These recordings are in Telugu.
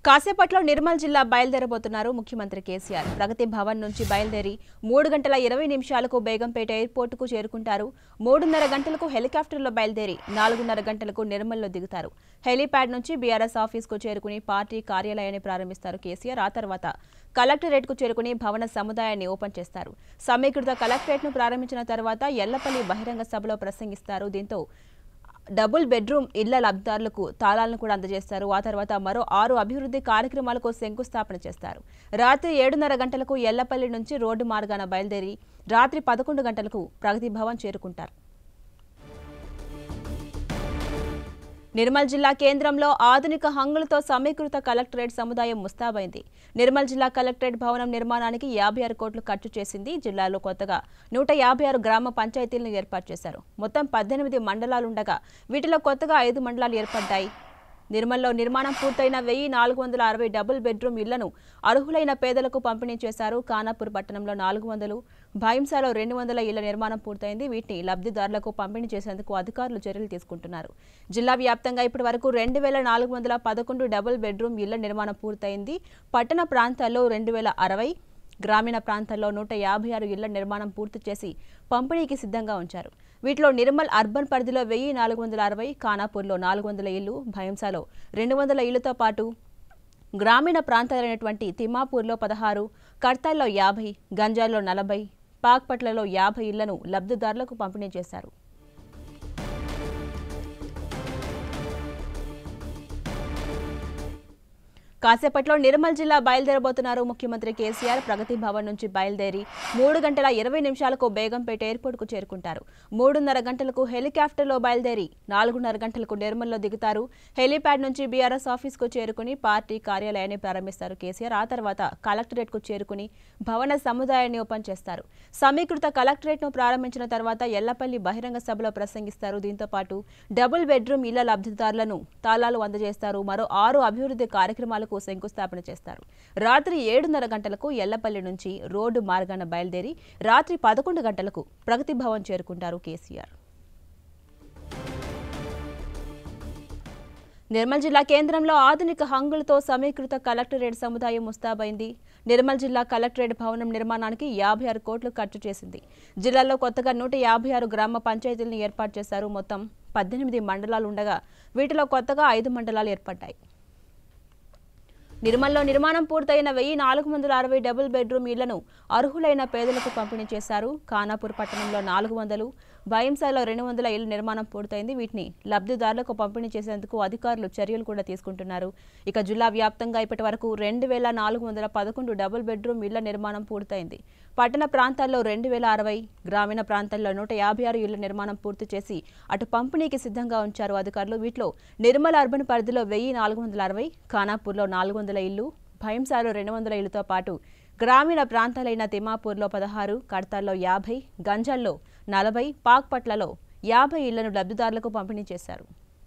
కాసేపట్లో నిర్మల్ జిల్లా బయలుదేరబోతున్నారు ముఖ్యమంత్రి కేసీఆర్ ప్రగతి భవన్ నుంచి బయలుదేరి మూడు గంటల ఇరవై నిమిషాలకు బేగంపేట ఎయిర్పోర్టుకు చేరుకుంటారు మూడున్నర గంటలకు హెలికాప్టర్లో బయలుదేరి నాలుగున్నర గంటలకు నిర్మల్లో దిగుతారు హెలీప్యాడ్ నుంచి బీఆర్ఎస్ ఆఫీస్కు చేరుకుని పార్టీ కార్యాలయాన్ని ప్రారంభిస్తారు కేసీఆర్ ఆ తర్వాత కలెక్టరేట్కు చేరుకుని భవన సముదాయాన్ని ఓపెన్ చేస్తారు సమీకృత కలెక్టరేట్ను ప్రారంభించిన తర్వాత ఎల్లపల్లి బహిరంగ సభలో ప్రసంగిస్తారు దీంతో డబుల్ బెడ్రూమ్ ఇళ్ల లబ్ధిదారులకు తాళాలను కూడా అందజేస్తారు ఆ తర్వాత మరో ఆరు అభివృద్ధి కార్యక్రమాలకు శంకుస్థాపన చేస్తారు రాత్రి ఏడున్నర గంటలకు ఎల్లపల్లి నుంచి రోడ్డు మార్గాన బయలుదేరి రాత్రి పదకొండు గంటలకు ప్రగతి భవన్ చేరుకుంటారు నిర్మల్ జిల్లా కేంద్రంలో ఆధునిక హంగులతో సమీకృత కలెక్టరేట్ సముదాయం ముస్తాబైంది నిర్మల్ జిల్లా కలెక్టరేట్ భవనం నిర్మాణానికి యాభై ఆరు కోట్లు ఖర్చు చేసింది జిల్లాలో కొత్తగా నూట యాభై ఆరు గ్రామ పంచాయతీలను ఏర్పాటు చేశారు మొత్తం పద్దెనిమిది మండలాలుండగా వీటిలో కొత్తగా ఐదు మండలాలు ఏర్పడ్డాయి నిర్మల్లో నిర్మాణం పూర్తయిన వెయ్యి నాలుగు వందల అరవై డబుల్ బెడ్రూమ్ ఇళ్లను అర్హులైన పేదలకు పంపిణీ చేశారు ఖానాపూర్ పట్టణంలో నాలుగు వందలు భాయింసాలో రెండు వందల ఇళ్ల నిర్మాణం పూర్తయింది వీటిని లబ్ధిదారులకు పంపిణీ చేసేందుకు అధికారులు చర్యలు తీసుకుంటున్నారు జిల్లా వ్యాప్తంగా ఇప్పటి వరకు రెండు వేల నాలుగు వందల పదకొండు డబుల్ బెడ్రూమ్ ఇళ్ల నిర్మాణం పూర్తయింది పట్టణ ప్రాంతాల్లో రెండు వేల అరవై గ్రామీణ ప్రాంతాల్లో నూట యాభై ఆరు ఇళ్ల నిర్మాణం పూర్తి చేసి పంపిణీకి సిద్ధంగా ఉంచారు వీటిలో నిర్మల్ అర్బన్ పరిధిలో వెయ్యి నాలుగు వందల అరవై ఖానాపూర్లో నాలుగు వందల ఇళ్లు భయంసాలో రెండు వందల ఇళ్లతో పాటు గ్రామీణ ప్రాంతాలైనటువంటి తిమ్మాపూర్లో పదహారు కర్తాల్లో యాభై గంజాల్లో నలభై పాక్పట్లలో యాభై ఇళ్లను లబ్ధిదారులకు పంపిణీ చేశారు కాసేపట్లో నిర్మల్ జిల్లా బయలుదేరబోతున్నారు ముఖ్యమంత్రి కేసీఆర్ ప్రగతి భవన్ నుంచి బయలుదేరి మూడు గంటల ఇరవై నిమిషాలకు బేగంపేట ఎయిర్పోర్టుకు చేరుకుంటారు మూడున్నర గంటలకు హెలికాప్టర్లో బయలుదేరి నాలుగున్నర గంటలకు నిర్మల్లో దిగుతారు హెలీప్యాడ్ నుంచి బీఆర్ఎస్ ఆఫీస్కు చేరుకుని పార్టీ కార్యాలయాన్ని ప్రారంభిస్తారు కేసీఆర్ ఆ తర్వాత కలెక్టరేట్కు చేరుకుని భవన సముదాయాన్ని ఓపెన్ చేస్తారు సమీకృత కలెక్టరేట్ను ప్రారంభించిన తర్వాత ఎల్లపల్లి బహిరంగ సభలో ప్రసంగిస్తారు దీంతో పాటు డబుల్ బెడ్రూమ్ ఇళ్ల లబ్ధిదారులను తాళాలు అందజేస్తారు మరో ఆరు అభివృద్ధి కార్యక్రమాలకు శంకుస్థాపన చేస్తారు రాత్రి ఏడున్నర గంటలకు ఎల్లపల్లి నుంచి రోడ్డు మార్గాన బయలుదేరి రాత్రి పదకొండు గంటలకు ప్రగతి భవన్ చేరుకుంటారు కేసీఆర్ నిర్మల్ జిల్లా కేంద్రంలో ఆధునిక హంగులతో సమీకృత కలెక్టరేట్ సముదాయం ముస్తాబైంది నిర్మల్ జిల్లా కలెక్టరేట్ భవనం నిర్మాణానికి యాభై ఆరు కోట్లు ఖర్చు చేసింది జిల్లాలో కొత్తగా నూట యాభై ఆరు గ్రామ పంచాయతీలను ఏర్పాటు చేశారు మొత్తం పద్దెనిమిది మండలాలు ఉండగా వీటిలో కొత్తగా ఐదు మండలాలు ఏర్పడ్డాయి నిర్మల్లో నిర్మాణం పూర్తయిన వెయ్యి నాలుగు వందల అరవై డబుల్ బెడ్రూమ్ ఇళ్లను అర్హులైన పేదలకు పంపిణీ చేశారు ఖానాపూర్ పట్టణంలో నాలుగు వందలు భయంసాలో రెండు వందల ఇళ్ల నిర్మాణం పూర్తయింది వీటిని లబ్ధిదారులకు పంపిణీ చేసేందుకు అధికారులు చర్యలు కూడా తీసుకుంటున్నారు ఇక జిల్లా వ్యాప్తంగా ఇప్పటి వరకు రెండు వేల నాలుగు వందల పదకొండు డబుల్ బెడ్రూమ్ ఇళ్ల నిర్మాణం పూర్తయింది పట్టణ ప్రాంతాల్లో రెండు వేల అరవై గ్రామీణ ప్రాంతాల్లో నూట యాభై ఆరు ఇళ్ల నిర్మాణం పూర్తి చేసి అటు పంపిణీకి సిద్ధంగా ఉంచారు అధికారులు వీటిలో నిర్మల్ అర్బన్ పరిధిలో వెయ్యి నాలుగు వందల అరవై ఖానాపూర్లో నాలుగు వందల ఇళ్లు భయంసాలో రెండు వందల ఇళ్లతో పాటు గ్రామీణ ప్రాంతాలైన తిమాపూర్లో పదహారు కడతాల్లో యాభై గంజాల్లో నలభై పాక్పట్లలో యాభై ఇళ్లను లబ్ధిదారులకు పంపిణీ చేశారు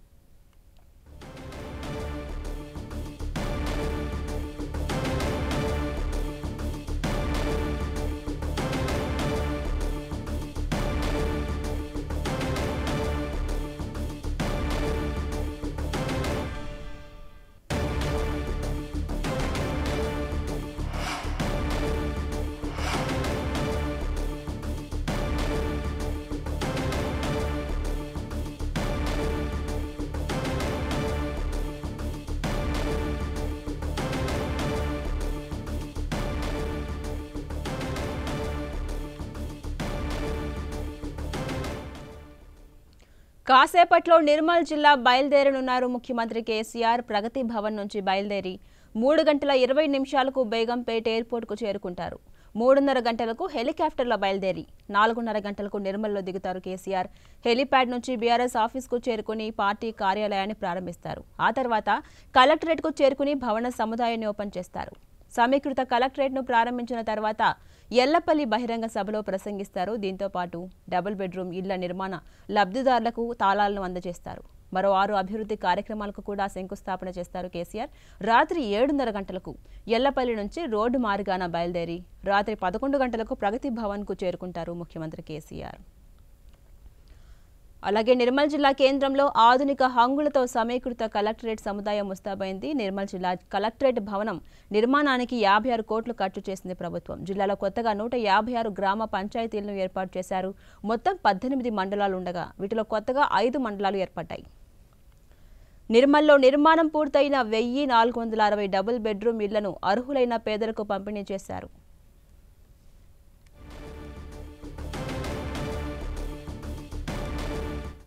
కాసేపట్లో నిర్మల్ జిల్లా బయలుదేరనున్నారు ముఖ్యమంత్రి కేసీఆర్ ప్రగతి భవన్ నుంచి బయలుదేరి మూడు గంటల ఇరవై నిమిషాలకు బేగంపేట ఎయిర్పోర్టుకు చేరుకుంటారు మూడున్నర గంటలకు హెలికాప్టర్లో బయలుదేరి నాలుగున్నర గంటలకు నిర్మల్లో దిగుతారు కేసీఆర్ హెలీప్యాడ్ నుంచి బీఆర్ఎస్ ఆఫీస్కు చేరుకుని పార్టీ కార్యాలయాన్ని ప్రారంభిస్తారు ఆ తర్వాత కలెక్టరేట్కు చేరుకుని భవన సముదాయాన్ని ఓపెన్ చేస్తారు సమీకృత కలెక్టరేట్ను ప్రారంభించిన తర్వాత ఎల్లపల్లి బహిరంగ సభలో ప్రసంగిస్తారు దీంతో పాటు డబుల్ బెడ్రూమ్ ఇళ్ల నిర్మాణ లబ్ధిదారులకు తాళాలను అందజేస్తారు మరో ఆరు అభివృద్ధి కార్యక్రమాలకు కూడా శంకుస్థాపన చేస్తారు కేసీఆర్ రాత్రి ఏడున్నర గంటలకు ఎల్లపల్లి నుంచి రోడ్డు మార్గాన బయలుదేరి రాత్రి పదకొండు గంటలకు ప్రగతి భవన్కు చేరుకుంటారు ముఖ్యమంత్రి కేసీఆర్ అలాగే నిర్మల్ జిల్లా కేంద్రంలో ఆధునిక హంగులతో సమీకృత కలెక్టరేట్ సముదాయం ముస్తాబైంది నిర్మల్ జిల్లా కలెక్టరేట్ భవనం నిర్మాణానికి యాభై ఆరు కోట్లు ఖర్చు చేసింది ప్రభుత్వం జిల్లాలో కొత్తగా నూట యాభై ఆరు గ్రామ పంచాయతీలను ఏర్పాటు చేశారు మొత్తం పద్దెనిమిది మండలాలు ఉండగా వీటిలో కొత్తగా ఐదు మండలాలు ఏర్పడ్డాయి నిర్మల్లో నిర్మాణం పూర్తయిన వెయ్యి నాలుగు వందల అరవై డబుల్ బెడ్రూమ్ ఇళ్లను అర్హులైన పేదలకు పంపిణీ చేశారు